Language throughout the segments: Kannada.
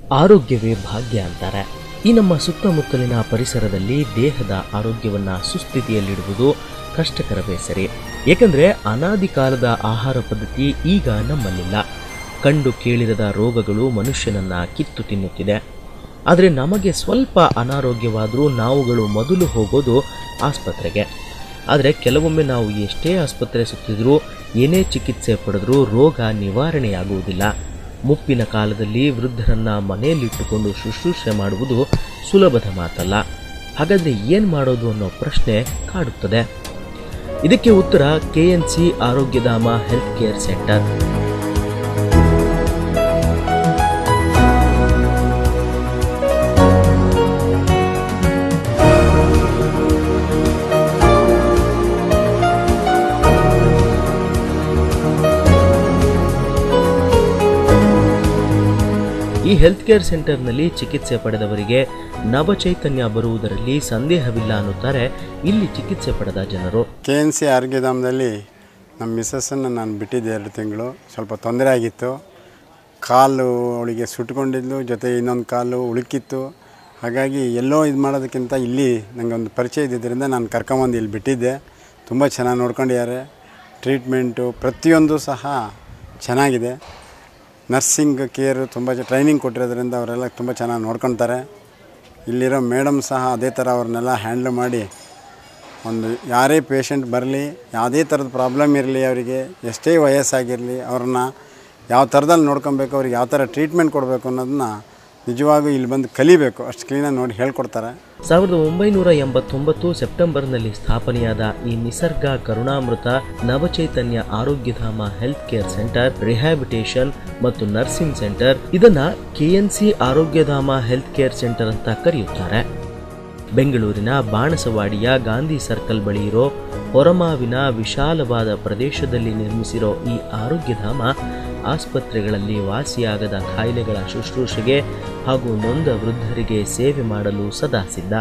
ಆರೋಗ್ಯವೇ ಭಾಗ್ಯ ಅಂತಾರೆ ಈ ನಮ್ಮ ಸುತ್ತಮುತ್ತಲಿನ ಪರಿಸರದಲ್ಲಿ ದೇಹದ ಆರೋಗ್ಯವನ್ನ ಸುಸ್ಥಿತಿಯಲ್ಲಿಡುವುದು ಕಷ್ಟಕರವೇ ಸರಿ ಏಕೆಂದರೆ ಅನಾದಿ ಕಾಲದ ಆಹಾರ ಪದ್ಧತಿ ಈಗ ನಮ್ಮಲ್ಲಿಲ್ಲ ಕಂಡು ಕೇಳಿರದ ರೋಗಗಳು ಮನುಷ್ಯನನ್ನ ಕಿತ್ತು ತಿನ್ನುತ್ತಿದೆ ಆದರೆ ನಮಗೆ ಸ್ವಲ್ಪ ಅನಾರೋಗ್ಯವಾದರೂ ನಾವುಗಳು ಮೊದಲು ಹೋಗೋದು ಆಸ್ಪತ್ರೆಗೆ ಆದರೆ ಕೆಲವೊಮ್ಮೆ ನಾವು ಎಷ್ಟೇ ಆಸ್ಪತ್ರೆ ಸುತ್ತಿದ್ರೂ ಏನೇ ಚಿಕಿತ್ಸೆ ಪಡೆದರೂ ರೋಗ ನಿವಾರಣೆಯಾಗುವುದಿಲ್ಲ ಮುಪ್ಪಿನ ಕಾಲದಲ್ಲಿ ವೃದ್ಧರನ್ನ ಮನೆಯಲ್ಲಿಟ್ಟುಕೊಂಡು ಶುಶ್ರೂಷೆ ಮಾಡುವುದು ಸುಲಭದ ಮಾತಲ್ಲ ಹಾಗಾದರೆ ಏನು ಮಾಡೋದು ಅನ್ನೋ ಪ್ರಶ್ನೆ ಕಾಡುತ್ತದೆ ಇದಕ್ಕೆ ಉತ್ತರ K N C Arogyadhama health care centre ಈ ಹೆಲ್ತ್ ಕೇರ್ ಸೆಂಟರ್ನಲ್ಲಿ ಚಿಕಿತ್ಸೆ ಪಡೆದವರಿಗೆ ನವಚೈತನ್ಯ ಬರುವುದರಲ್ಲಿ ಸಂದೇಹವಿಲ್ಲ ಅನ್ನುತ್ತಾರೆ ಇಲ್ಲಿ ಚಿಕಿತ್ಸೆ ಪಡೆದ ಜನರು ಕೆ ಎನ್ ಸಿ ಆರೋಗ್ಯಧಾಮದಲ್ಲಿ ನಮ್ಮ ಮಿಸ್ಸಸ್ಸನ್ನು ನಾನು ಬಿಟ್ಟಿದ್ದೆ ಎರಡು ತಿಂಗಳು ಸ್ವಲ್ಪ ತೊಂದರೆ ಆಗಿತ್ತು ಕಾಲು ಅವಳಿಗೆ ಸುಟ್ಕೊಂಡಿದ್ಲು ಜೊತೆ ಇನ್ನೊಂದು ಕಾಲು ಉಳುಕಿತ್ತು ಹಾಗಾಗಿ ಎಲ್ಲೋ ಇದು ಮಾಡೋದಕ್ಕಿಂತ ಇಲ್ಲಿ ನನಗೆ ಒಂದು ಪರಿಚಯ ಇದ್ದಿದ್ದರಿಂದ ನಾನು ಕರ್ಕೊಂಬಂದು ಇಲ್ಲಿ ಬಿಟ್ಟಿದ್ದೆ ತುಂಬ ಚೆನ್ನಾಗಿ ನೋಡ್ಕೊಂಡಿದ್ದಾರೆ ಟ್ರೀಟ್ಮೆಂಟು ಪ್ರತಿಯೊಂದು ಸಹ ಚೆನ್ನಾಗಿದೆ ನರ್ಸಿಂಗ್ ಕೇರ್ ತುಂಬ ಟ್ರೈನಿಂಗ್ ಕೊಟ್ಟಿರೋದ್ರಿಂದ ಅವರೆಲ್ಲ ತುಂಬ ಚೆನ್ನಾಗಿ ನೋಡ್ಕೊತಾರೆ ಇಲ್ಲಿರೋ ಮೇಡಮ್ ಸಹ ಅದೇ ಥರ ಅವ್ರನ್ನೆಲ್ಲ ಹ್ಯಾಂಡ್ಲ್ ಮಾಡಿ ಒಂದು ಯಾರೇ ಪೇಷಂಟ್ ಬರಲಿ ಯಾವುದೇ ಥರದ ಪ್ರಾಬ್ಲಮ್ ಇರಲಿ ಅವರಿಗೆ ಎಷ್ಟೇ ವಯಸ್ಸಾಗಿರಲಿ ಅವ್ರನ್ನ ಯಾವ ಥರದಲ್ಲಿ ನೋಡ್ಕೊಬೇಕು ಅವ್ರಿಗೆ ಯಾವ ಥರ ಟ್ರೀಟ್ಮೆಂಟ್ ಕೊಡಬೇಕು ಅನ್ನೋದನ್ನ ನಿಜವಾಗೂ ಇಲ್ಲಿ ಬಂದು ಕಲಿಬೇಕು ಅಷ್ಟು ಕ್ಲೀನಾಗಿ ನೋಡಿ ಹೇಳ್ಕೊಡ್ತಾರೆ ಸಾವಿರದ ಒಂಬೈನೂರ ಎಂಬತ್ತೊಂಬತ್ತು ಸೆಪ್ಟೆಂಬರ್ನಲ್ಲಿ ಸ್ಥಾಪನೆಯಾದ ಈ ನಿಸರ್ಗ Karunamrutha Navachaitanya Arogyadhama health care centre rehabilitation ಮತ್ತು ನರ್ಸಿಂಗ್ ಸೆಂಟರ್ ಇದನ್ನ KNC Arogyadhama health care centre ಅಂತ ಕರೆಯುತ್ತಾರೆ ಬೆಂಗಳೂರಿನ ಬಾಣಸವಾಡಿಯ ಗಾಂಧಿ ಸರ್ಕಲ್ ಬಳಿ ಇರೋ ಹೊರಮಾವಿನ ವಿಶಾಲವಾದ ಪ್ರದೇಶದಲ್ಲಿ ನಿರ್ಮಿಸಿರೋ ಈ ಆರೋಗ್ಯಧಾಮ ಆಸ್ಪತ್ರೆಗಳಲ್ಲಿ ವಾಸಿಯಾಗದ ಕಾಯಿಲೆಗಳ ಶುಶ್ರೂಷೆಗೆ ಹಾಗೂ ನೊಂದ ವೃದ್ಧರಿಗೆ ಸೇವೆ ಮಾಡಲು ಸದಾ ಸಿದ್ಧ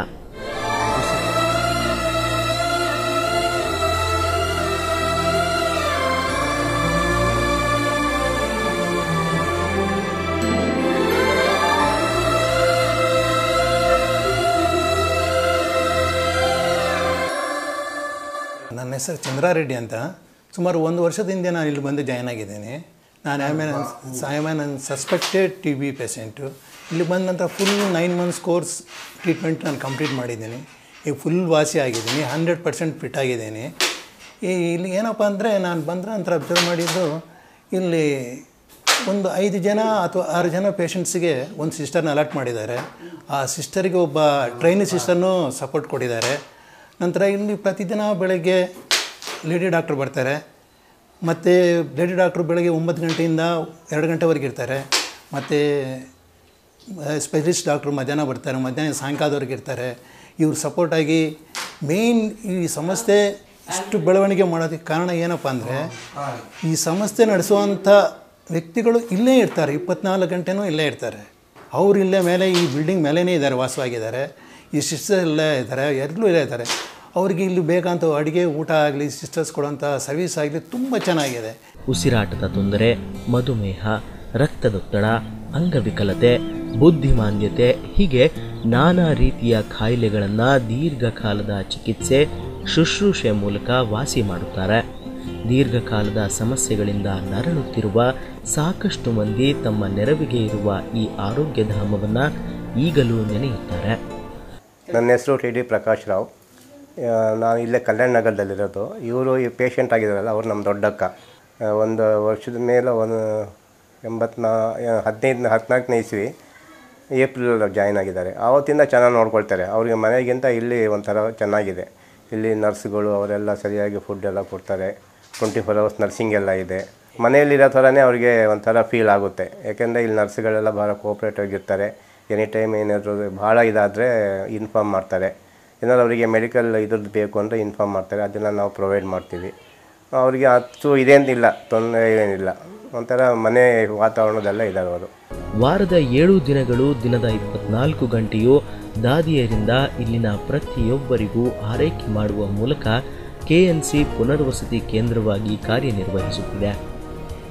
ನನ್ನ ಹೆಸರು ಚಂದ್ರಾರೆಡ್ಡಿ ಅಂತ ಸುಮಾರು ಒಂದು ವರ್ಷದ ಹಿಂದೆ ನಾನು ಇಲ್ಲಿ ಬಂದು ಜಾಯ್ನ್ ಆಗಿದ್ದೇನೆ ನಾನು ಆಮೇಲೆ ಆಮೇಲೆ ನನ್ನ ಸಸ್ಪೆಕ್ಟೆಡ್ ಟಿ ಬಿ ಪೇಷೆಂಟು ಇಲ್ಲಿ ಬಂದ ನಂತರ full nine months course treatment ನಾನು ಕಂಪ್ಲೀಟ್ ಮಾಡಿದ್ದೀನಿ ಈಗ ಫುಲ್ ವಾಸಿ ಆಗಿದ್ದೀನಿ ಹಂಡ್ರೆಡ್ ಪರ್ಸೆಂಟ್ ಫಿಟ್ ಆಗಿದ್ದೀನಿ ಈ ಇಲ್ಲಿ ಏನಪ್ಪ ಅಂದರೆ ನಾನು ಬಂದ ನಂತರ ಅಬ್ಸರ್ವ್ ಮಾಡಿದ್ದು ಇಲ್ಲಿ ಒಂದು ಐದು ಜನ ಅಥವಾ ಆರು ಜನ ಪೇಷಂಟ್ಸಿಗೆ ಒಂದು ಸಿಸ್ಟರ್ನ ಅಲರ್ಟ್ ಮಾಡಿದ್ದಾರೆ ಆ ಸಿಸ್ಟರಿಗೆ ಒಬ್ಬ ಟ್ರೈನಿ ಸಿಸ್ಟರ್ನು ಸಪೋರ್ಟ್ ಕೊಟ್ಟಿದ್ದಾರೆ ನಂತರ ಇಲ್ಲಿ ಪ್ರತಿದಿನ ಬೆಳಗ್ಗೆ ಲೇಡಿ ಡಾಕ್ಟ್ರು ಬರ್ತಾರೆ ಮತ್ತು ಲೇಡಿ ಡಾಕ್ಟ್ರು ಬೆಳಗ್ಗೆ ಒಂಬತ್ತು ಗಂಟೆಯಿಂದ ಎರಡು ಗಂಟೆವರೆಗೆ ಇರ್ತಾರೆ ಮತ್ತು ಸ್ಪೆಷಲಿಸ್ಟ್ ಡಾಕ್ಟ್ರು ಮಧ್ಯಾಹ್ನ ಬರ್ತಾರೆ ಮಧ್ಯಾಹ್ನ ಸಾಯಂಕಾಲದವರೆಗೆ ಇರ್ತಾರೆ ಇವ್ರು ಸಪೋರ್ಟಾಗಿ ಮೇಯ್ನ್ ಈ ಸಂಸ್ಥೆ ಇಷ್ಟು ಬೆಳವಣಿಗೆ ಮಾಡೋದಕ್ಕೆ ಕಾರಣ ಏನಪ್ಪ ಅಂದರೆ ಈ ಸಂಸ್ಥೆ ನಡೆಸುವಂಥ ವ್ಯಕ್ತಿಗಳು ಇಲ್ಲೇ ಇರ್ತಾರೆ ಇಪ್ಪತ್ನಾಲ್ಕು ಗಂಟೆನೂ ಇಲ್ಲೇ ಇರ್ತಾರೆ ಅವ್ರು ಇಲ್ಲೇ ಮೇಲೆ ಈ ಬಿಲ್ಡಿಂಗ್ ಮೇಲೇ ಇದ್ದಾರೆ ವಾಸವಾಗಿದ್ದಾರೆ ಈ ಸಿಸ್ಟರ್ ಇಲ್ಲೇ ಇದ್ದಾರೆ ಎಲ್ಲರೂ ಇಲ್ಲೇ ಇದ್ದಾರೆ ಅವ್ರಿಗೆ ಇಲ್ಲಿ ಬೇಕಂತ ಅಡುಗೆ ಊಟ ಆಗಲಿ ಸಿಸ್ಟರ್ಸ್ ಕೊಡೋಂಥ ಸರ್ವಿಸ್ ಆಗಲಿ ತುಂಬ ಚೆನ್ನಾಗಿದೆ ಉಸಿರಾಟದ ತೊಂದರೆ ಮಧುಮೇಹ ರಕ್ತದೊತ್ತಡ ಅಂಗವಿಕಲತೆ ಬುದ್ಧಿಮಾಂದ್ಯತೆ ಹೀಗೆ ನಾನಾ ರೀತಿಯ ಕಾಯಿಲೆಗಳನ್ನು ದೀರ್ಘಕಾಲದ ಚಿಕಿತ್ಸೆ ಶುಶ್ರೂಷೆ ಮೂಲಕ ವಾಸಿ ಮಾಡುತ್ತಾರೆ ದೀರ್ಘಕಾಲದ ಸಮಸ್ಯೆಗಳಿಂದ ನರಳುತ್ತಿರುವ ಸಾಕಷ್ಟು ಮಂದಿ ತಮ್ಮ ನೆರವಿಗೆ ಇರುವ ಈ ಆರೋಗ್ಯಧಾಮವನ್ನು ಈಗಲೂ ನೆನೆಯುತ್ತಾರೆ ನನ್ನ ಹೆಸರು ಟಿ ಡಿ ಪ್ರಕಾಶ್ ರಾವ್ ಆ, ನಾನು ಇಲ್ಲೇ ಕಲ್ಯಾಣ ನಗರದಲ್ಲಿರೋದು ಇವರು ಈ ಪೇಷಂಟ್ ಆಗಿದ್ದಾರಲ್ಲ ಅವ್ರು ನಮ್ಮ ದೊಡ್ಡಕ್ಕ ಆ, ಒಂದು ವರ್ಷದ ಮೇಲೆ ಒಂದು ಎಂಬತ್ನಾ ಹದಿನೈದು ಹದಿನಾಲ್ಕನೇ ಇಸ್ವಿ ಏಪ್ರಿಲ್ ಜಾಯ್ನ್ ಆಗಿದ್ದಾರೆ ಆವತ್ತಿಂದ ಚೆನ್ನಾಗಿ ನೋಡ್ಕೊಳ್ತಾರೆ ಅವ್ರಿಗೆ ಮನೆಗಿಂತ ಇಲ್ಲಿ ಒಂಥರ ಚೆನ್ನಾಗಿದೆ ಇಲ್ಲಿ ನರ್ಸ್ಗಳು ಅವರೆಲ್ಲ ಸರಿಯಾಗಿ ಫುಡ್ ಎಲ್ಲ ಕೊಡ್ತಾರೆ ಟ್ವೆಂಟಿ ಫೋರ್ ಅವರ್ಸ್ ನರ್ಸಿಂಗ್ ಎಲ್ಲ ಇದೆ ಮನೆಯಲ್ಲಿರೋ ಥರನೇ ಅವರಿಗೆ ಒಂಥರ ಫೀಲ್ ಆಗುತ್ತೆ ಯಾಕೆಂದರೆ ಇಲ್ಲಿ ನರ್ಸ್ಗಳೆಲ್ಲ ಭಾಳ ಕೋಪ್ರೇಟಿವ್ ಆಗಿರ್ತಾರೆ ಎನಿ ಟೈಮ್ ಏನಾದರೂ ಭಾಳ ಇದಾದರೆ ಇನ್ಫಾರ್ಮ್ ಮಾಡ್ತಾರೆ ಏನಾದ್ರು ಅವರಿಗೆ ಮೆಡಿಕಲ್ ಇದ್ರದ್ದು ಬೇಕು ಅಂದರೆ ಇನ್ಫಾರ್ಮ್ ಮಾಡ್ತಾರೆ ಅದನ್ನು ನಾವು ಪ್ರೊವೈಡ್ ಮಾಡ್ತೀವಿ ಅವರಿಗೆ ಅಷ್ಟು ಇದೇನಿಲ್ಲ ತೊಂದರೆ ಏನಿಲ್ಲ ಒಂಥರ ಮನೆ ವಾತಾವರಣದಲ್ಲೇ ಇದ್ದಾರೆ ಅವರು ವಾರದ ಏಳು ದಿನಗಳು ದಿನದ ಇಪ್ಪತ್ನಾಲ್ಕು ಗಂಟೆಯೂ ದಾದಿಯರಿಂದ ಇಲ್ಲಿನ ಪ್ರತಿಯೊಬ್ಬರಿಗೂ ಆರೈಕೆ ಮಾಡುವ ಮೂಲಕ ಕೆಎನ್ಸಿ ಪುನರ್ವಸತಿ ಕೇಂದ್ರವಾಗಿ ಕಾರ್ಯನಿರ್ವಹಿಸುತ್ತಿದೆ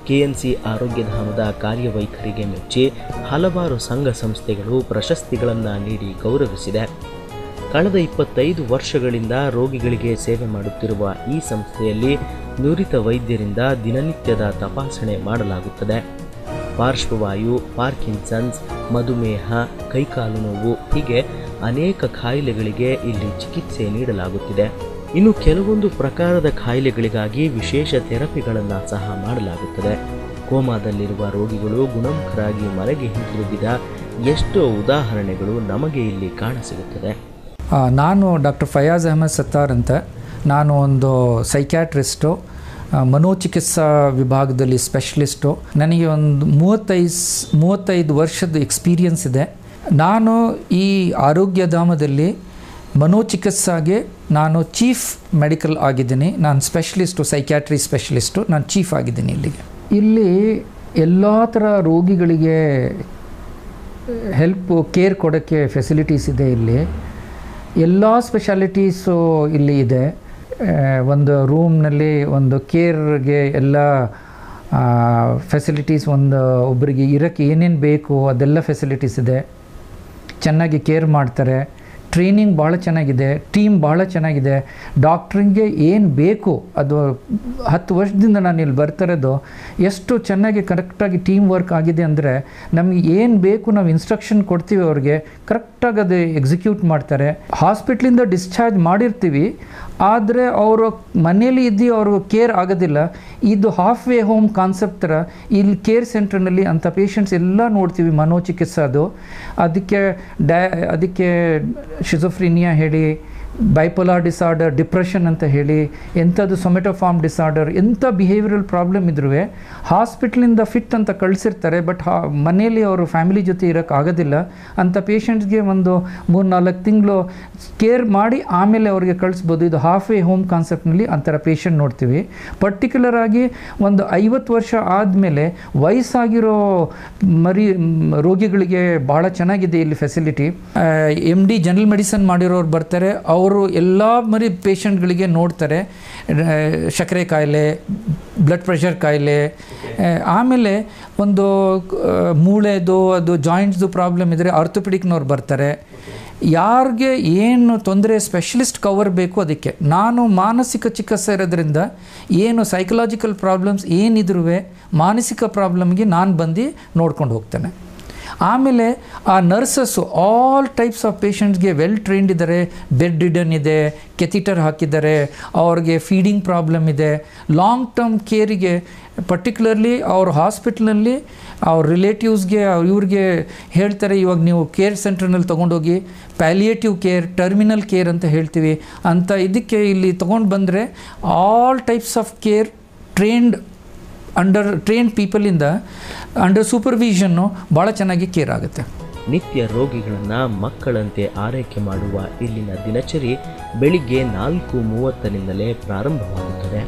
ಕೆಎನ್ಸಿ ಆರೋಗ್ಯಧಾಮದ ಕಾರ್ಯವೈಖರಿಗೆ ಮೆಚ್ಚಿ ಹಲವಾರು ಸಂಘ ಸಂಸ್ಥೆಗಳು ಪ್ರಶಸ್ತಿಗಳನ್ನು ನೀಡಿ ಗೌರವಿಸಿದೆ ಕಳೆದ ಇಪ್ಪತ್ತೈದು ವರ್ಷಗಳಿಂದ ರೋಗಿಗಳಿಗೆ ಸೇವೆ ಮಾಡುತ್ತಿರುವ ಈ ಸಂಸ್ಥೆಯಲ್ಲಿ ನುರಿತ ವೈದ್ಯರಿಂದ ದಿನನಿತ್ಯದ ತಪಾಸಣೆ ಮಾಡಲಾಗುತ್ತದೆ ಪಾರ್ಶ್ವವಾಯು ಪಾರ್ಕಿನ್ಸನ್ಸ್ ಮಧುಮೇಹ ಕೈಕಾಲು ನೋವು ಹೀಗೆ ಅನೇಕ ಕಾಯಿಲೆಗಳಿಗೆ ಇಲ್ಲಿ ಚಿಕಿತ್ಸೆ ನೀಡಲಾಗುತ್ತಿದೆ ಇನ್ನು ಕೆಲವೊಂದು ಪ್ರಕಾರದ ಕಾಯಿಲೆಗಳಿಗಾಗಿ ವಿಶೇಷ ಥೆರಪಿಗಳನ್ನು ಸಹ ಮಾಡಲಾಗುತ್ತದೆ ಕೋಮಾದಲ್ಲಿರುವ ರೋಗಿಗಳು ಗುಣಮುಖರಾಗಿ ಮನೆಗೆ ಹಿಂತಿರುಗಿದ ಎಷ್ಟೋ ಉದಾಹರಣೆಗಳು ನಮಗೆ ಇಲ್ಲಿ ಕಾಣಸಿಗುತ್ತದೆ ಆ, ನಾನು ಡಾಕ್ಟರ್ ಫಯಾಜ್ ಅಹಮದ್ ಸತ್ತಾರ್ ಅಂತ ನಾನು ಒಂದು ಸೈಕ್ಯಾಟ್ರಿಸ್ಟು ಆ, ಮನೋಚಿಕಿತ್ಸಾ ವಿಭಾಗದಲ್ಲಿ ಸ್ಪೆಷಲಿಸ್ಟು ನನಗೆ ಒಂದು ಮೂವತ್ತೈದು ಮೂವತ್ತೈದು ವರ್ಷದ ಎಕ್ಸ್ಪೀರಿಯನ್ಸ್ ಇದೆ ನಾನು ಈ ಆರೋಗ್ಯಧಾಮದಲ್ಲಿ ಮನೋಚಿಕಿತ್ಸಾಗೆ ನಾನು ಚೀಫ್ ಮೆಡಿಕಲ್ ಆಗಿದ್ದೀನಿ ನಾನು ಸ್ಪೆಷಲಿಸ್ಟು ಸೈಕ್ಯಾಟ್ರಿ ಸ್ಪೆಷಲಿಸ್ಟು ನಾನು ಚೀಫ್ ಆಗಿದ್ದೀನಿ ಇಲ್ಲಿಗೆ ಇಲ್ಲಿ ಎಲ್ಲ ಥರ ರೋಗಿಗಳಿಗೆ ಹೆಲ್ಪ್ ಕೇರ್ ಕೊಡೋಕ್ಕೆ ಫೆಸಿಲಿಟೀಸ್ ಇದೆ ಇಲ್ಲಿ ಎಲ್ಲ ಸ್ಪೆಷಾಲಿಟೀಸು ಇಲ್ಲಿ ಇದೆ ಆ, ಒಂದು ರೂಮ್ನಲ್ಲಿ ಒಂದು ಕೇರ್ಗೆ ಎಲ್ಲ ಫೆಸಿಲಿಟೀಸ್ ಒಂದು ಒಬ್ಬರಿಗೆ ಇರೋಕ್ಕೆ ಏನೇನು ಬೇಕು ಅದೆಲ್ಲ ಫೆಸಿಲಿಟೀಸ್ ಇದೆ ಚೆನ್ನಾಗಿ ಕೇರ್ ಮಾಡ್ತಾರೆ ಟ್ರೈನಿಂಗ್ ಭಾಳ ಚೆನ್ನಾಗಿದೆ ಟೀಮ್ ಭಾಳ ಚೆನ್ನಾಗಿದೆ ಡಾಕ್ಟ್ರಿಗೆ ಏನು ಬೇಕು ಅದು ಹತ್ತು ವರ್ಷದಿಂದ ನಾನು ಇಲ್ಲಿ ಬರ್ತಿರೋದು ಎಷ್ಟು ಚೆನ್ನಾಗಿ ಕರೆಕ್ಟಾಗಿ ಟೀಮ್ ವರ್ಕ್ ಆಗಿದೆ ಅಂದರೆ ನಮಗೆ ಏನು ಬೇಕು ನಾವು ಇನ್ಸ್ಟ್ರಕ್ಷನ್ ಕೊಡ್ತೀವಿ ಅವ್ರಿಗೆ ಕರೆಕ್ಟಾಗಿ ಅದು ಎಕ್ಸಿಕ್ಯೂಟ್ ಮಾಡ್ತಾರೆ ಹಾಸ್ಪಿಟ್ಲಿಂದ ಡಿಸ್ಚಾರ್ಜ್ ಮಾಡಿರ್ತೀವಿ ಆದರೆ ಅವರು ಮನೇಲಿ ಇದ್ದು ಅವ್ರಿಗೆ ಕೇರ್ ಆಗೋದಿಲ್ಲ ಇದು ಹಾಫ್ ವೇ ಹೋಮ್ ಕಾನ್ಸೆಪ್ಟ್ ಥರ ಇಲ್ಲಿ ಕೇರ್ ಸೆಂಟರ್ನಲ್ಲಿ ಅಂಥ ಪೇಷಂಟ್ಸ್ ಎಲ್ಲ ನೋಡ್ತೀವಿ ಮನೋಚಿಕಿತ್ಸಾದು ಅದಕ್ಕೆ ಡಯ ಅದಕ್ಕೆ ಶಿಜೋಫ್ರಿನಿಯಾ ಹೇಳಿ ಬೈಪೋಲಾರ್ ಡಿಸಾರ್ಡರ್ ಡಿಪ್ರೆಷನ್ ಅಂತ ಹೇಳಿ ಎಂಥದ್ದು ಸೊಮೆಟೋಫಾರ್ಮ್ ಡಿಸಾರ್ಡರ್ ಎಂಥ ಬಿಹೇವಿಯರಲ್ ಪ್ರಾಬ್ಲಮ್ ಇದ್ರೂ ಹಾಸ್ಪಿಟ್ಲಿಂದ ಫಿಟ್ ಅಂತ ಕಳಿಸಿರ್ತಾರೆ ಬಟ್ ಹಾ ಮನೇಲಿ ಅವರು ಫ್ಯಾಮಿಲಿ ಜೊತೆ ಇರೋಕ್ಕೆ ಆಗೋದಿಲ್ಲ ಅಂಥ ಪೇಷಂಟ್ಸ್ಗೆ ಒಂದು ಮೂರು ನಾಲ್ಕು ತಿಂಗಳು ಕೇರ್ ಮಾಡಿ ಆಮೇಲೆ ಅವ್ರಿಗೆ ಕಳಿಸ್ಬೋದು ಇದು ಹಾಫ್ ವೇ ಹೋಮ್ ಕಾನ್ಸೆಪ್ಟ್ನಲ್ಲಿ ಅಂಥರ ಪೇಷಂಟ್ ನೋಡ್ತೀವಿ ಪರ್ಟಿಕ್ಯುಲರ್ ಆಗಿ ಒಂದು ಐವತ್ತು ವರ್ಷ ಆದಮೇಲೆ ವಯಸ್ಸಾಗಿರೋ ಮರಿ ಮ್, ರೋಗಿಗಳಿಗೆ ಭಾಳ ಚೆನ್ನಾಗಿದೆ ಇಲ್ಲಿ facility M D general medicine ಮಾಡಿರೋರು ಬರ್ತಾರೆ ಅವರು ಎಲ್ಲ ಮರಿ ಪೇಷಂಟ್ಗಳಿಗೆ ನೋಡ್ತಾರೆ ಆ, ಸಕ್ಕರೆ ಕಾಯಿಲೆ ಬ್ಲಡ್ ಪ್ರೆಷರ್ ಕಾಯಿಲೆ ಆ, ಆಮೇಲೆ ಒಂದು ಆ, ಮೂಳೆದು ಅದು ಜಾಯಿಂಟ್ಸ್ದು ಪ್ರಾಬ್ಲಮ್ ಇದ್ದರೆ ಆರ್ಥೋಪೆಡಿಕ್ನವ್ರು ಬರ್ತಾರೆ ಯಾರಿಗೆ ಏನು ತೊಂದರೆ ಸ್ಪೆಷಲಿಸ್ಟ್ ಕವರ್ ಬೇಕು ಅದಕ್ಕೆ ನಾನು ಮಾನಸಿಕ ಚಿಕಿತ್ಸೆ ಇರೋದ್ರಿಂದ ಏನು ಸೈಕಲಾಜಿಕಲ್ ಪ್ರಾಬ್ಲಮ್ಸ್ ಏನಿದ್ರೂ ಮಾನಸಿಕ ಪ್ರಾಬ್ಲಮ್ಗೆ ನಾನು ಬಂದು ನೋಡ್ಕೊಂಡು ಹೋಗ್ತೇನೆ ಆಮೇಲೆ ಆ ನರ್ಸಸ್ಸು ಆಲ್ ಟೈಪ್ಸ್ ಆಫ್ ಪೇಷಂಟ್ಸ್ಗೆ ವೆಲ್ ಟ್ರೈನ್ಡ್ ಇದ್ದಾರೆ ಬೆಡ್ ರಿಡನ್ ಇದೆ ಕೆಥಿಟರ್ ಹಾಕಿದ್ದಾರೆ ಅವ್ರಿಗೆ ಫೀಡಿಂಗ್ ಪ್ರಾಬ್ಲಮ್ ಇದೆ ಲಾಂಗ್ ಟರ್ಮ್ ಕೇರಿಗೆ ಪರ್ಟಿಕ್ಯುಲರ್ಲಿ ಅವ್ರ ಹಾಸ್ಪಿಟ್ಲಲ್ಲಿ ಅವ್ರ ರಿಲೇಟಿವ್ಸ್ಗೆ ಇವ್ರಿಗೆ ಹೇಳ್ತಾರೆ ಇವಾಗ ನೀವು ಕೇರ್ ಸೆಂಟರ್ನಲ್ಲಿ ತೊಗೊಂಡೋಗಿ ಪ್ಯಾಲಿಯೇಟಿವ್ ಕೇರ್ ಟರ್ಮಿನಲ್ ಕೇರ್ ಅಂತ ಹೇಳ್ತೀವಿ ಅಂತ ಇದಕ್ಕೆ ಇಲ್ಲಿ ತೊಗೊಂಡು ಬಂದರೆ all types of care trained under train ಪೀಪಲಿಂದ ಅಂಡರ್ ಸೂಪರ್ವಿಷನ್ನು ಭಾಳ ಚೆನ್ನಾಗಿ ಕೇರ್ ಆಗುತ್ತೆ ನಿತ್ಯ ರೋಗಿಗಳನ್ನು ಮಕ್ಕಳಂತೆ ಆರೈಕೆ ಮಾಡುವ ಇಲ್ಲಿನ ದಿನಚರಿ ಬೆಳಿಗ್ಗೆ ನಾಲ್ಕು ಮೂವತ್ತರಿಂದಲೇ ಪ್ರಾರಂಭವಾಗುತ್ತದೆ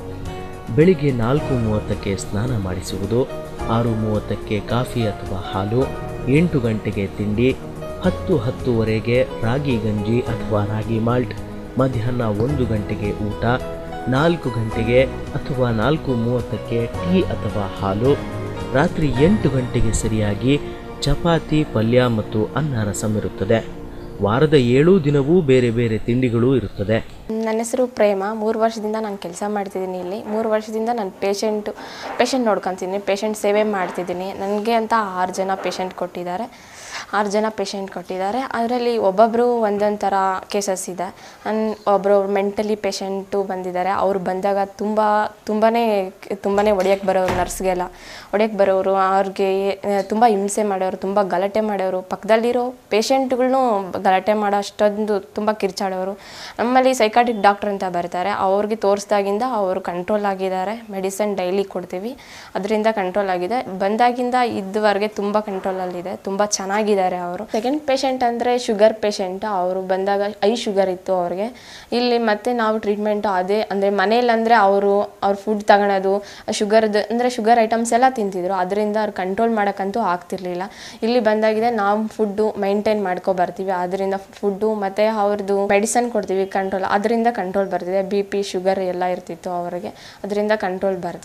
ಬೆಳಿಗ್ಗೆ ನಾಲ್ಕು ಮೂವತ್ತಕ್ಕೆ ಸ್ನಾನ ಮಾಡಿಸುವುದು ಆರು ಮೂವತ್ತಕ್ಕೆ ಕಾಫಿ ಅಥವಾ ಹಾಲು ಎಂಟು ಗಂಟೆಗೆ ತಿಂಡಿ ಹತ್ತು ಹತ್ತುವರೆಗೆ ರಾಗಿ ಗಂಜಿ ಅಥವಾ ರಾಗಿ ಮಾಲ್ಟ್ ಮಧ್ಯಾಹ್ನ ಒಂದು ಗಂಟೆಗೆ ಊಟ ನಾಲ್ಕು ಗಂಟೆಗೆ ಅಥವಾ ನಾಲ್ಕು ಮೂವತ್ತಕ್ಕೆ ಟೀ ಅಥವಾ ಹಾಲು ರಾತ್ರಿ ಎಂಟು ಗಂಟೆಗೆ ಸರಿಯಾಗಿ ಚಪಾತಿ ಪಲ್ಯ ಮತ್ತು ಅನ್ನ ರಸಂ ಇರುತ್ತದೆ ವಾರದ ಏಳು ದಿನವೂ ಬೇರೆ ಬೇರೆ ತಿಂಡಿಗಳೂ ಇರುತ್ತದೆ ನನ್ನ ಹೆಸರು ಪ್ರೇಮ ಮೂರು ವರ್ಷದಿಂದ ನಾನು ಕೆಲಸ ಮಾಡ್ತಿದ್ದೀನಿ ಇಲ್ಲಿ ಮೂರು ವರ್ಷದಿಂದ ನಾನು ಪೇಷಂಟು ಪೇಷಂಟ್ ನೋಡ್ಕೊತೀನಿ ಪೇಷಂಟ್ ಸೇವೆ ಮಾಡ್ತಿದ್ದೀನಿ ನನಗೆ ಅಂತ ಆರು ಜನ ಪೇಷಂಟ್ ಕೊಟ್ಟಿದ್ದಾರೆ ಆರು ಜನ ಪೇಷಂಟ್ ಕೊಟ್ಟಿದ್ದಾರೆ ಅದರಲ್ಲಿ ಒಬ್ಬೊಬ್ಬರು ಒಂದೊಂದು ಥರ ಕೇಸಸ್ ಇದೆ ಅನ್ ಒಬ್ಬರು ಮೆಂಟಲಿ ಪೇಷಂಟು ಬಂದಿದ್ದಾರೆ ಅವ್ರು ಬಂದಾಗ ತುಂಬ ತುಂಬಾ ತುಂಬಾ ಹೊಡಿಯೋಕ್ಕೆ ಬರೋರು ನರ್ಸ್ಗೆಲ್ಲ ಹೊಡಿಯೋಕ್ಕೆ ಬರೋರು ಅವ್ರಿಗೆ ತುಂಬ ಹಿಂಸೆ ಮಾಡೋರು ತುಂಬ ಗಲಾಟೆ ಮಾಡೋರು ಪಕ್ಕದಲ್ಲಿರೋ ಪೇಷಂಟ್ಗಳ್ನೂ ಗಲಾಟೆ ಮಾಡೋ ಅಷ್ಟೊಂದು ತುಂಬ ಕಿರ್ಚಾಡೋರು ನಮ್ಮಲ್ಲಿ ಸೈಕಾಟಿಕ್ ಡಾಕ್ಟರ್ ಅಂತ ಬರ್ತಾರೆ ಅವ್ರಿಗೆ ತೋರಿಸ್ದಾಗಿಂದ ಅವರು ಕಂಟ್ರೋಲ್ ಆಗಿದ್ದಾರೆ ಮೆಡಿಸನ್ ಡೈಲಿ ಕೊಡ್ತೀವಿ ಅದರಿಂದ ಕಂಟ್ರೋಲ್ ಆಗಿದೆ ಬಂದಾಗಿಂದ ಇದುವರೆಗೆ ತುಂಬ ಕಂಟ್ರೋಲಲ್ಲಿದೆ ತುಂಬ ಚೆನ್ನಾಗಿದ್ದಾರೆ ಅವರು ಸೆಕೆಂಡ್ ಪೇಷಂಟ್ ಅಂದರೆ ಶುಗರ್ ಪೇಷಂಟ್ ಅವರು ಬಂದಾಗ ಐ ಶುಗರ್ ಇತ್ತು ಅವ್ರಿಗೆ ಇಲ್ಲಿ ಮತ್ತೆ ನಾವು ಟ್ರೀಟ್ಮೆಂಟು ಅದೇ ಅಂದರೆ ಮನೇಲಿ ಅಂದರೆ ಅವರು ಅವ್ರ ಫುಡ್ ತಗೊಳೋದು ಶುಗರ್ದು ಅಂದರೆ ಶುಗರ್ ಐಟಮ್ಸ್ ಎಲ್ಲ ತಿಂತಿದ್ರು ಅದರಿಂದ ಅವ್ರು ಕಂಟ್ರೋಲ್ ಮಾಡೋಕ್ಕಂತೂ ಆಗ್ತಿರ್ಲಿಲ್ಲ ಇಲ್ಲಿ ಬಂದಾಗಿದೆ ನಾವು ಫುಡ್ಡು ಮೈಂಟೈನ್ ಮಾಡ್ಕೊ ಬರ್ತೀವಿ ಅದರಿಂದ ಫುಡ್ಡು ಮತ್ತು ಅವ್ರದ್ದು ಮೆಡಿಸನ್ ಕೊಡ್ತೀವಿ ಕಂಟ್ರೋಲ್ ಅದರಿಂದ ಕಂಟ್ರೋಲ್ ಬರ್ತಿದೆ ಬಿ ಪಿ ಶುಗರ್ ಎಲ್ಲ ಇರ್ತಿತ್ತು ಅವರಿಗೆ ಅದರಿಂದ ಕಂಟ್ರೋಲ್ ಬರ್ತಿದೆ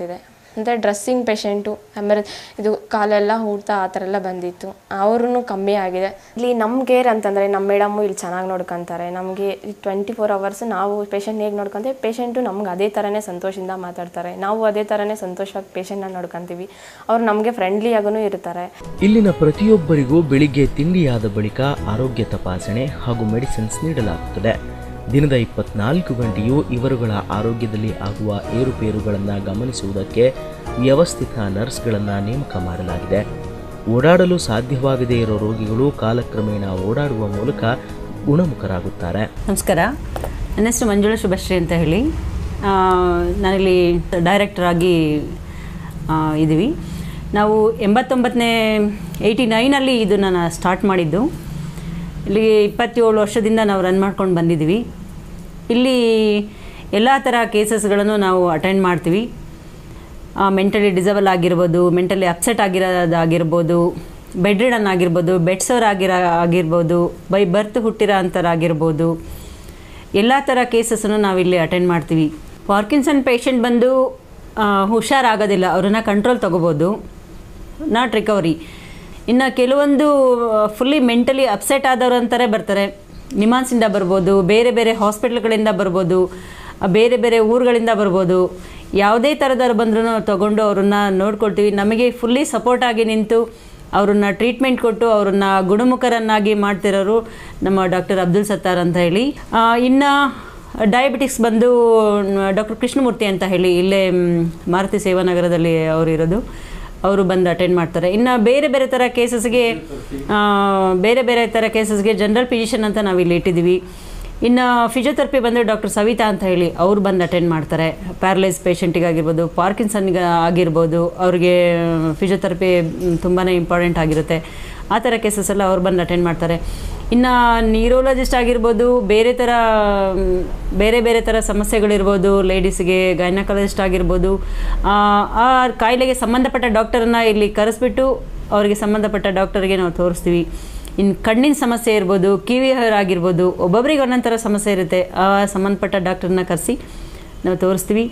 ಅಂದರೆ ಡ್ರೆಸ್ಸಿಂಗ್ ಪೇಷಂಟು ಆಮೇಲೆ ಇದು ಕಾಲೆಲ್ಲ ಊಡ್ತಾ ಆ ಥರ ಎಲ್ಲ ಬಂದಿತ್ತು ಅವ್ರೂ ಕಮ್ಮಿ ಆಗಿದೆ ಇಲ್ಲಿ ನಮ್ಮ ಕೇರ್ ಅಂತಂದರೆ ನಮ್ಮ ಮೇಡಮು ಇಲ್ಲಿ ಚೆನ್ನಾಗಿ ನೋಡ್ಕೊತಾರೆ ನಮಗೆ ಟ್ವೆಂಟಿ ಫೋರ್ ಅವರ್ಸ್ ನಾವು ಪೇಷಂಟ್ ಹೇಗೆ ನೋಡ್ಕೊಂತೀವಿ ಪೇಷಂಟು ನಮ್ಗೆ ಅದೇ ಥರನೇ ಸಂತೋಷದಿಂದ ಮಾತಾಡ್ತಾರೆ ನಾವು ಅದೇ ಥರನೇ ಸಂತೋಷವಾಗಿ ಪೇಷಂಟ್ನ ನೋಡ್ಕೊತೀವಿ ಅವ್ರು ನಮಗೆ ಫ್ರೆಂಡ್ಲಿಯಾಗೂ ಇರ್ತಾರೆ ಇಲ್ಲಿನ ಪ್ರತಿಯೊಬ್ಬರಿಗೂ ಬೆಳಿಗ್ಗೆ ತಿಂಡಿಯಾದ ಬಳಿಕ ಆರೋಗ್ಯ ತಪಾಸಣೆ ಹಾಗೂ ಮೆಡಿಸಿನ್ಸ್ ನೀಡಲಾಗುತ್ತದೆ ದಿನದ ಇಪ್ಪತ್ನಾಲ್ಕು ಗಂಟೆಯೂ ಇವರುಗಳ ಆರೋಗ್ಯದಲ್ಲಿ ಆಗುವ ಏರುಪೇರುಗಳನ್ನು ಗಮನಿಸುವುದಕ್ಕೆ ವ್ಯವಸ್ಥಿತ ನರ್ಸ್ಗಳನ್ನು ನೇಮಕ ಮಾಡಲಾಗಿದೆ ಓಡಾಡಲು ಸಾಧ್ಯವಾಗದೇ ಇರೋ ರೋಗಿಗಳು ಕಾಲಕ್ರಮೇಣ ಓಡಾಡುವ ಮೂಲಕ ಗುಣಮುಖರಾಗುತ್ತಾರೆ ನಮಸ್ಕಾರ ನನ್ನ ಹೆಸರು ಮಂಜುಳಾ ಶುಭಶ್ರೀ ಅಂತ ಹೇಳಿ ಆ, ನಾನಿಲ್ಲಿ ಡೈರೆಕ್ಟರ್ ಆಗಿ ಆ, ಇದ್ದೀವಿ ನಾವು ಎಂಬತ್ತೊಂಬತ್ತನೇ ಏಯ್ಟಿ ನೈನಲ್ಲಿ ಇದು ನಾನು ಸ್ಟಾರ್ಟ್ ಮಾಡಿದ್ದು ಇಲ್ಲಿ ಇಪ್ಪತ್ತೇಳು ವರ್ಷದಿಂದ ನಾವು ರನ್ ಮಾಡ್ಕೊಂಡು ಬಂದಿದ್ದೀವಿ ಇಲ್ಲಿ ಎಲ್ಲ ಥರ ಕೇಸಸ್ಗಳನ್ನು ನಾವು ಅಟೆಂಡ್ ಮಾಡ್ತೀವಿ ಮೆಂಟಲಿ ಡಿಸಬಲ್ ಆಗಿರ್ಬೋದು ಮೆಂಟಲಿ ಅಪ್ಸೆಟ್ ಆಗಿರೋದಾಗಿರ್ಬೋದು ಬೆಡ್ ರಿಡನ್ ಆಗಿರ್ಬೋದು ಬೆಡ್ ಸೋರ್ ಆಗಿರೋ ಆಗಿರ್ಬೋದು ಬೈ ಬರ್ತ್ ಹುಟ್ಟಿರೋ ಅಂಥರಾಗಿರ್ಬೋದು ಎಲ್ಲ ಥರ ಕೇಸಸನ್ನು ನಾವಿಲ್ಲಿ ಅಟೆಂಡ್ ಮಾಡ್ತೀವಿ ಪಾರ್ಕಿನ್ಸನ್ ಪೇಷಂಟ್ ಬಂದು ಆ, ಹುಷಾರಾಗೋದಿಲ್ಲ ಅವ್ರನ್ನ ಕಂಟ್ರೋಲ್ ತೊಗೋಬೋದು ನಾಟ್ ರಿಕವರಿ ಇನ್ನು ಕೆಲವೊಂದು ಫುಲ್ಲಿ ಮೆಂಟಲಿ ಅಪ್ಸೆಟ್ ಆದವರು ಅಂತಾರೆ ಬರ್ತಾರೆ ನಿಮಾನ್ಸಿಂದ ಬರ್ಬೋದು ಬೇರೆ ಬೇರೆ ಹಾಸ್ಪಿಟ್ಲ್ಗಳಿಂದ ಬರ್ಬೋದು ಆ, ಬೇರೆ ಬೇರೆ ಊರುಗಳಿಂದ ಬರ್ಬೋದು ಯಾವುದೇ ಥರದವ್ರು ಬಂದರೂ ತೊಗೊಂಡು ಅವ್ರನ್ನ ನೋಡ್ಕೊಳ್ತೀವಿ ನಮಗೆ ಫುಲ್ಲಿ ಸಪೋರ್ಟ್ ಆಗಿ ನಿಂತು ಅವ್ರನ್ನ ಟ್ರೀಟ್ಮೆಂಟ್ ಕೊಟ್ಟು ಅವ್ರನ್ನ ಗುಣಮುಖರನ್ನಾಗಿ ಮಾಡ್ತಿರೋರು ನಮ್ಮ ಡಾಕ್ಟರ್ ಅಬ್ದುಲ್ ಸತ್ತಾರ್ ಅಂತ ಹೇಳಿ ಆ, ಇನ್ನು ಡಯಾಬಿಟಿಕ್ಸ್ ಬಂದು ಡಾಕ್ಟರ್ ಕೃಷ್ಣಮೂರ್ತಿ ಅಂತ ಹೇಳಿ ಇಲ್ಲೇ ಮ್, ಮಾರುತಿ ಸೇವಾನಗರದಲ್ಲಿ ಅವರು ಇರೋದು ಅವರು ಬಂದು ಅಟೆಂಡ್ ಮಾಡ್ತಾರೆ ಇನ್ನು ಬೇರೆ ಬೇರೆ ಥರ ಕೇಸಸ್ಗೆ ಬೇರೆ ಬೇರೆ ಥರ ಕೇಸಸ್ಗೆ ಜನರಲ್ ಫಿಸಿಷಿಯನ್ ಅಂತ ನಾವು ಇಲ್ಲಿ ಇಟ್ಟಿದ್ದೀವಿ ಇನ್ನು ಫಿಸಿಯೋಥೆರಪಿ ಬಂದು ಡಾಕ್ಟರ್ ಸವಿತಾ ಅಂತ ಹೇಳಿ ಅವ್ರು ಬಂದು ಅಟೆಂಡ್ ಮಾಡ್ತಾರೆ ಪ್ಯಾರಲೈಸ್ ಪೇಷಂಟಿಗಾಗಿರ್ಬೋದು ಪಾರ್ಕಿನ್ಸನ್ಗೆ ಆಗಿರ್ಬೋದು ಅವ್ರಿಗೆ ಫಿಸಿಯೋಥೆರಪಿ ತುಂಬಾ ಇಂಪಾರ್ಟೆಂಟ್ ಆಗಿರುತ್ತೆ ಆ ಥರ ಕೇಸಸ್ ಎಲ್ಲ ಅವ್ರು ಬಂದು ಅಟೆಂಡ್ ಮಾಡ್ತಾರೆ ಇನ್ನು ನ್ಯೂರೋಲಜಿಸ್ಟ್ ಆಗಿರ್ಬೋದು ಬೇರೆ ಥರ ಮ್, ಬೇರೆ ಬೇರೆ ಥರ ಸಮಸ್ಯೆಗಳಿರ್ಬೋದು ಲೇಡೀಸ್ಗೆ ಗೈನಕಾಲಜಿಸ್ಟ್ ಆಗಿರ್ಬೋದು ಆ ಆ ಕಾಯಿಲೆಗೆ ಸಂಬಂಧಪಟ್ಟ ಡಾಕ್ಟರನ್ನು ಇಲ್ಲಿ ಕರೆಸ್ಬಿಟ್ಟು ಅವರಿಗೆ ಸಂಬಂಧಪಟ್ಟ ಡಾಕ್ಟರ್ಗೆ ನಾವು ತೋರಿಸ್ತೀವಿ ಇನ್ನು ಕಣ್ಣಿನ ಸಮಸ್ಯೆ ಇರ್ಬೋದು ಕಿವಿ ಹೇರ್ ಆಗಿರ್ಬೋದು ಒಬ್ಬೊಬ್ರಿಗೆ ಒಂದೊಂದು ಥರ ಸಮಸ್ಯೆ ಇರುತ್ತೆ ಆ ಸಂಬಂಧಪಟ್ಟ ಡಾಕ್ಟರ್ನ ಕರೆಸಿ ನಾವು ತೋರಿಸ್ತೀವಿ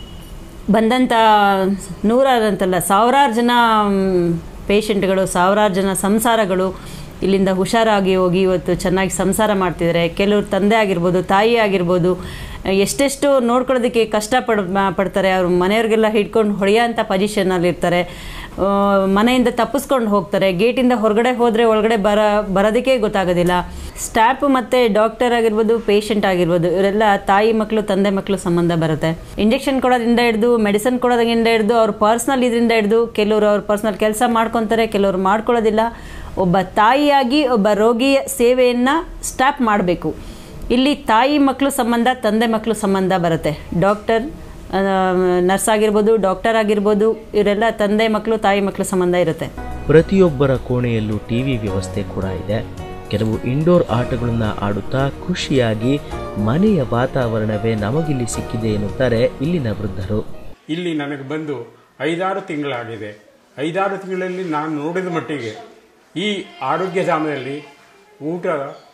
ಬಂದಂಥ ನೂರಾರಂತಲ್ಲ ಸಾವಿರಾರು ಜನ ಪೇಷಂಟ್ಗಳು ಸಾವಿರಾರು ಜನ ಸಂಸಾರಗಳು ಇಲ್ಲಿಂದ ಹುಷಾರಾಗಿ ಹೋಗಿ ಇವತ್ತು ಚೆನ್ನಾಗಿ ಸಂಸಾರ ಮಾಡ್ತಿದ್ದಾರೆ ಕೆಲವರು ತಂದೆ ಆಗಿರ್ಬೋದು ತಾಯಿ ಆಗಿರ್ಬೋದು ಎಷ್ಟೆಷ್ಟು ನೋಡ್ಕೊಳ್ಳೋದಕ್ಕೆ ಕಷ್ಟ ಪಡ್ ಪಡ್ತಾರೆ ಅವ್ರ ಮನೆಯವ್ರಿಗೆಲ್ಲ ಹಿಡ್ಕೊಂಡು ಹೊಡೆಯೋ ಅಂಥ ಪೊಸಿಷನಲ್ಲಿ ಇರ್ತಾರೆ ಆ, ಮನೆಯಿಂದ ತಪ್ಪಿಸ್ಕೊಂಡು ಹೋಗ್ತಾರೆ ಗೇಟಿಂದ ಹೊರಗಡೆ ಹೋದರೆ ಒಳಗಡೆ ಬರ ಬರೋದಕ್ಕೆ ಗೊತ್ತಾಗೋದಿಲ್ಲ ಸ್ಟಾಫ್ ಮತ್ತು ಡಾಕ್ಟರ್ ಆಗಿರ್ಬೋದು ಪೇಷಂಟ್ ಆಗಿರ್ಬೋದು ಇವರೆಲ್ಲ ತಾಯಿ ಮಕ್ಕಳು ತಂದೆ ಮಕ್ಕಳು ಸಂಬಂಧ ಬರುತ್ತೆ ಇಂಜೆಕ್ಷನ್ ಕೊಡೋದ್ರಿಂದ ಹಿಡಿದು ಮೆಡಿಸಿನ್ ಕೊಡೋದ್ರಿಂದ ಹಿಡಿದು ಅವ್ರ ಪರ್ಸ್ನಲ್ ಇದರಿಂದ ಹಿಡಿದು ಕೆಲವರು ಅವ್ರ ಪರ್ಸ್ನಲ್ ಕೆಲಸ ಮಾಡ್ಕೊತಾರೆ ಕೆಲವರು ಮಾಡ್ಕೊಳ್ಳೋದಿಲ್ಲ ಒಬ್ಬ ತಾಯಿಯಾಗಿ ಒಬ್ಬ ರೋಗಿಯ ಸೇವೆಯನ್ನು ಸ್ಟಾಪ್ ಮಾಡಬೇಕು ಇಲ್ಲಿ ತಾಯಿ ಮಕ್ಕಳು ಸಂಬಂಧ ತಂದೆ ಮಕ್ಕಳು ಸಂಬಂಧ ಬರುತ್ತೆ ಡಾಕ್ಟರ್ ನರ್ಸ್ ಆಗಿರ್ಬೋದು ಡಾಕ್ಟರ್ ಆಗಿರ್ಬೋದು ಇವರೆಲ್ಲ ತಂದೆ ಮಕ್ಕಳು ತಾಯಿ ಮಕ್ಕಳು ಸಂಬಂಧ ಇರುತ್ತೆ ಪ್ರತಿಯೊಬ್ಬರ ಕೋಣೆಯಲ್ಲೂ ಟಿವಿ ವ್ಯವಸ್ಥೆ ಕೂಡ ಇದೆ ಕೆಲವು ಇಂಡೋರ್ ಆಟಗಳನ್ನು ಆಡುತ್ತಾ ಖುಷಿಯಾಗಿ ಮನೆಯ ವಾತಾವರಣವೇ ನಮಗಿಲ್ಲಿ ಸಿಕ್ಕಿದೆ ಎನ್ನುತ್ತಾರೆ ಇಲ್ಲಿನ ವೃದ್ಧರು ಇಲ್ಲಿ ನನಗೆ ಬಂದು ಐದಾರು ತಿಂಗಳಾಗಿದೆ ಐದಾರು ತಿಂಗಳಲ್ಲಿ ನಾನು ನೋಡಿದ ಮಟ್ಟಿಗೆ ಈ ಆರೋಗ್ಯಧಾಮದಲ್ಲಿ ಊಟ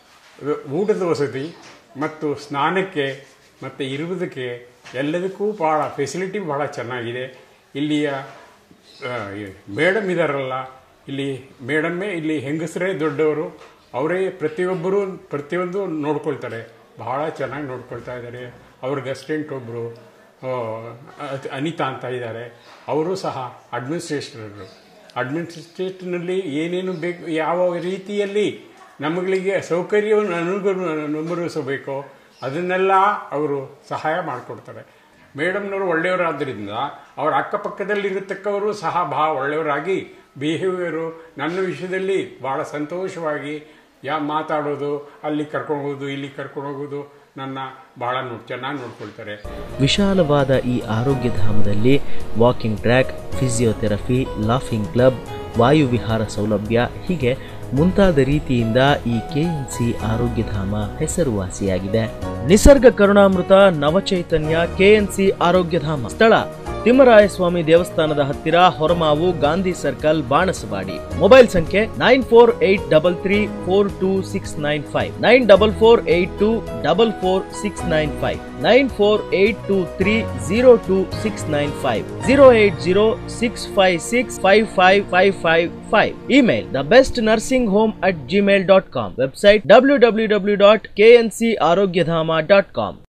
ಊಟದ ವಸತಿ ಮತ್ತು ಸ್ನಾನಕ್ಕೆ ಮತ್ತು ಇರುವುದಕ್ಕೆ ಎಲ್ಲದಕ್ಕೂ ಭಾಳ ಫೆಸಿಲಿಟಿ ಭಾಳ ಚೆನ್ನಾಗಿದೆ ಇಲ್ಲಿಯ ಮೇಡಮ್ ಇದಾರಲ್ಲ ಇಲ್ಲಿ ಮೇಡಮ್ಮೇ ಇಲ್ಲಿ ಹೆಂಗಸರೇ ದೊಡ್ಡವರು ಅವರೇ ಪ್ರತಿಯೊಬ್ಬರು ಪ್ರತಿಯೊಂದು ನೋಡ್ಕೊಳ್ತಾರೆ ಬಹಳ ಚೆನ್ನಾಗಿ ನೋಡ್ಕೊಳ್ತಾ ಇದ್ದಾರೆ ಅವ್ರಿಗೆ ಅಸಿಸ್ಟೆಂಟ್ ಒಬ್ಬರು ಅನಿತಾ ಅಂತ ಇದ್ದಾರೆ ಅವರು ಸಹ ಅಡ್ಮಿನಿಸ್ಟ್ರೇಷನರು ಅಡ್ಮಿನಿಸ್ಟ್ರೇಷನಲ್ಲಿ ಏನೇನು ಬೇಕು ಯಾವ ರೀತಿಯಲ್ಲಿ ನಮಗೆ ಸೌಕರ್ಯವನ್ನು ಅನುಗು ಅನುಭವಿಸಬೇಕೋ ಅದನ್ನೆಲ್ಲ ಅವರು ಸಹಾಯ ಮಾಡಿಕೊಡ್ತಾರೆ ಮೇಡಮ್ನವರು ಒಳ್ಳೆಯವರಾದ್ದರಿಂದ ಅವರ ಅಕ್ಕಪಕ್ಕದಲ್ಲಿರತಕ್ಕವರು ಸಹ ಬಹಳ ಒಳ್ಳೆಯವರಾಗಿ ಬಿಹೇವಿಯರು ನನ್ನ ವಿಷಯದಲ್ಲಿ ಬಹಳ ಸಂತೋಷವಾಗಿ ಯಾ ಮಾತಾಡೋದು ಅಲ್ಲಿ ಕರ್ಕೊಂಡು ಹೋಗೋದು ಇಲ್ಲಿ ಕರ್ಕೊಂಡು ಹೋಗೋದು ನನ್ನ ಬಹಳ ನೋಡ್ ಚೆನ್ನಾಗಿ ನೋಡ್ಕೊಳ್ತಾರೆ ವಿಶಾಲವಾದ ಈ ಆರೋಗ್ಯಧಾಮದಲ್ಲಿ walking track physiotherapy laughing club ವಾಯುವಿಹಾರ ಸೌಲಭ್ಯ ಹೀಗೆ ಮುಂತಾದ ರೀತಿಯಿಂದ ಈ ಕೆಎನ್ಸಿ ಆರೋಗ್ಯಧಾಮ ಹೆಸರುವಾಸಿಯಾಗಿದೆ ನಿಸರ್ಗ ಕರುಣಾಮೃತ ನವಚೈತನ್ಯ ಕೆಎನ್ಸಿ ಆರೋಗ್ಯಧಾಮ ಸ್ಥಳ ತಿಮ್ಮರಾಯಸ್ವಾಮಿ ದೇವಸ್ಥಾನದ ಹತ್ತಿರ ಹೊರಮಾವು ಗಾಂಧಿ ಸರ್ಕಲ್ ಬಾಣಸವಾಡಿ ಮೊಬೈಲ್ ಸಂಖ್ಯೆ nine four eight double three four two six nine five nine double four eight two double four six nine five nine four eight two three zero two six nine five zero eight zero six five six five five five five five email the best nursing home at Gmail dot com website W W W dot K N C Arogyadhama dot com